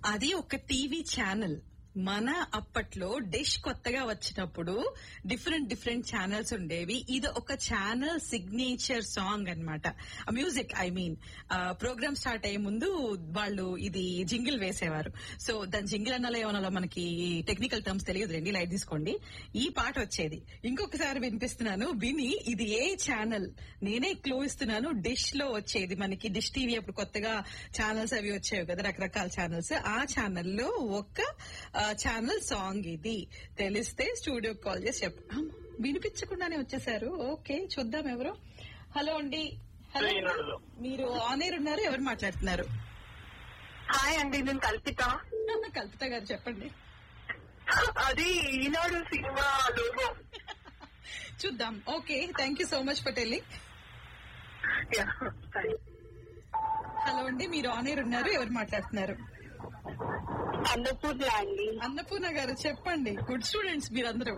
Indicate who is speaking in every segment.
Speaker 1: అది ఒక TV channel మన అప్పట్లో డిష్ కొత్తగా వచ్చినప్పుడు డిఫరెంట్ డిఫరెంట్ ఛానల్స్ ఉండేవి ఇది ఒక ఛానల్ సిగ్నేచర్ సాంగ్ అన్నమాట music I mean program start అయ్యే ముందు వాళ్ళు ఇది జింగిల్ వేసేవారు సో దాని జింగిల్ అనాలో ఏమన్నా మనకి టెక్నికల్ టర్మ్స్ తెలియదు రండి లైట్ తీసుకోండి ఈ పాట వచ్చేది ఇంకొకసారి వినిపిస్తున్నాను విని ఇది ఏ ఛానల్ నేనే క్లూ ఇస్తున్నాను డిష్ లో వచ్చేది మనకి డిష్ టీవీ అప్పుడు కొత్తగా ఛానల్స్ అవి వచ్చాయి కదా రకరకాల ఛానల్స్ ఆ ఛానల్లో ఒక ఛానల్ సాంగ్ ఇది తెలిస్తే స్టూడియో కాల్ చేసి చెప్ప అమ్మ, వినిపించకుండానే వచ్చేసారు ఓకే చూద్దాం ఎవరు హలో అండి హలో అండి. మీరు ఆన్ ఎయిర్ ఉన్నారు ఎవరు మాట్లాడుతున్నారు
Speaker 2: హాయ్ అండి నేను కల్పిత
Speaker 1: కల్పిత గారు చెప్పండి
Speaker 2: అది ఈనాడు సినిమా లోగో
Speaker 1: చూద్దాం okay thank you so much for telling
Speaker 2: Yeah, sorry.
Speaker 1: Hello అండి మీరు ఆన్ ఎయిర్ ఉన్నారు ఎవరు మాట్లాడుతున్నారు
Speaker 2: అన్నపూర్ణ అండి
Speaker 1: అన్నపూర్ణ గారు చెప్పండి గుడ్ స్టూడెంట్స్ మీరందరూ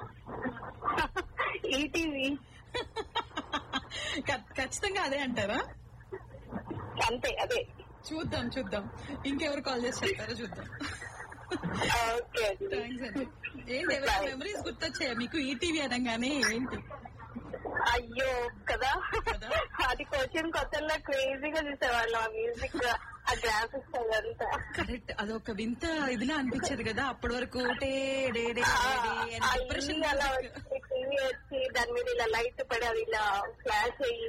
Speaker 2: ఈటీవీ
Speaker 1: ఖ- ఖచ్చితంగా అదే అంటారా
Speaker 2: అంతే అదే
Speaker 1: చూద్దాం చూద్దాం ఇంకెవరు కాల్ చేసి చెప్తారో చూద్దాం
Speaker 2: ఓకే అండి
Speaker 1: థ్యాంక్స్ అండి ఏంటి ఎవరైనా మెమరీస్ గుర్తొచ్చాయా మీకు ఈటీవీ అనగానే ఏంటి
Speaker 2: అయ్యో కదా
Speaker 1: కదా?
Speaker 2: అది క్వశ్చన్ కొత్తలో క్రేజీగా చూసేవాళ్ళం ఆ మ్యూజిక్ ఆ గ్రాఫిక్స్ అదంతా
Speaker 1: కరెక్ట్ అదొక వింత ఇదిలా అనిపించేది కదా అప్పటి వరకు టే డే డే
Speaker 2: ఆ,
Speaker 1: డే
Speaker 2: ఆ
Speaker 1: అని డిప్రెషన్
Speaker 2: ఇల్లు అలా వచ్చి టీవీ వచ్చి దాని మీద ఇలా లైట్ పడి అది ఇలా ఫ్లాష్ అయ్యి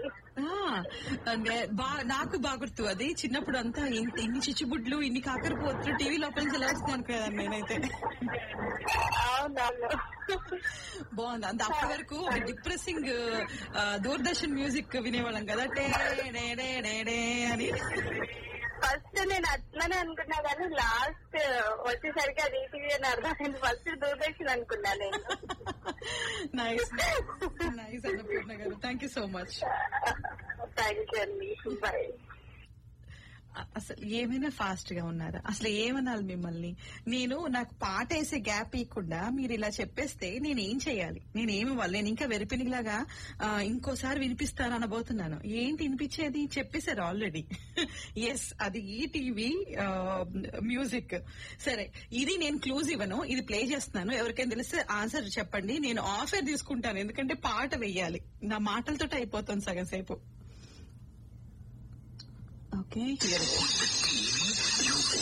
Speaker 1: నాకు బాగా గుర్తు అది చిన్నప్పుడు అంతా ఇంత- ఇన్ని చిచ్చుబుడ్లు ఇన్ని కాకరపోతులు టీవీ లోపల నుంచి ఎలా వస్తుంది అనుకునేదాన్ని నేనైతే
Speaker 2: అవునవును
Speaker 1: బాగుంది అంత అప్పటి వరకు ఒక డిప్రెసింగ్ దూరదర్శన్ మ్యూజిక్ వినేవాళ్ళం కదా టే డే డే డే డే అని
Speaker 2: ఫస్ట్ నేను అట్లనే అనుకున్నా కానీ లాస్ట్ వచ్చేసరికి అది ఈటీవీ అని అర్థమైంది ఫస్ట్ దూరదర్శన్ అనుకున్నా నేను
Speaker 1: నైస్ నైస్ అన్నపూర్ణ గారు thank you so much
Speaker 2: thank you అండి బాయ్
Speaker 1: అసలు ఏమైనా ఫాస్ట్ గా ఉన్నారా అసలు ఏమనాలి మిమ్మల్ని నేను నాకు పాట వేసే గ్యాప్ ఇవ్వకుండా మీరు ఇలా చెప్పేస్తే నేను ఏం చేయాలి నేను ఏమి ఇవ్వాలి నేను ఇంకా వెరిపినిలాగా ఆ, ఇంకోసారి వినిపిస్తాను అనబోతున్నాను ఏంటి వినిపించేది చెప్పేశారు ఆల్రెడీ ఎస్ అది ఈ టీవీ మ్యూజిక్ సరే ఇది నేను క్లూజ్ ఇవ్వను ఇది ప్లే చేస్తున్నాను ఎవరికైనా తెలిస్తే ఆన్సర్ చెప్పండి నేను ఆఫర్ తీసుకుంటాను ఎందుకంటే పాట వెయ్యాలి నా మాటలతో అయిపోతుంది సగం సేపు okay here it is.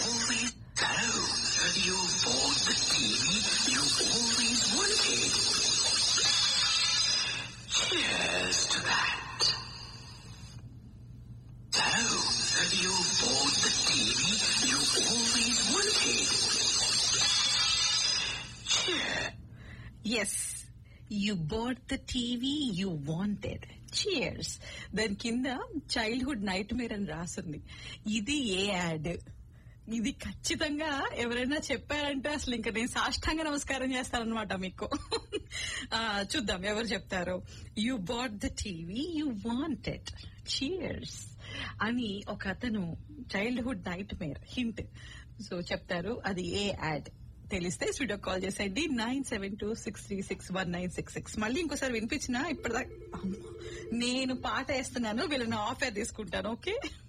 Speaker 1: Yes you bought the TV you wanted cheers దాని కింద చైల్డ్హుడ్ నైట్ మేర్ అని రాసింది ఇది ఏ యాడ్ ఇది ఖచ్చితంగా ఎవరైనా చెప్పారంటే అసలు ఇంకా నేను సాష్టాంగ నమస్కారం చేస్తానన్నమాట మీకు ఆ, చూద్దాం ఎవరు చెప్తారో you bought the TV you wanted cheers అని ఒక అతను childhood nightmare hint so చెప్తారు అది ఏ యాడ్ తెలిస్తే స్టూడియో కాల్ చేసేయండి nine seven two six three six one nine six six మళ్ళీ ఇంకోసారి వినిపించినా ఇప్పటిదాకా అమ్మో, నేను పాట వేస్తున్నాను వీళ్ళని ఆఫర్ తీసుకుంటాను ఓకే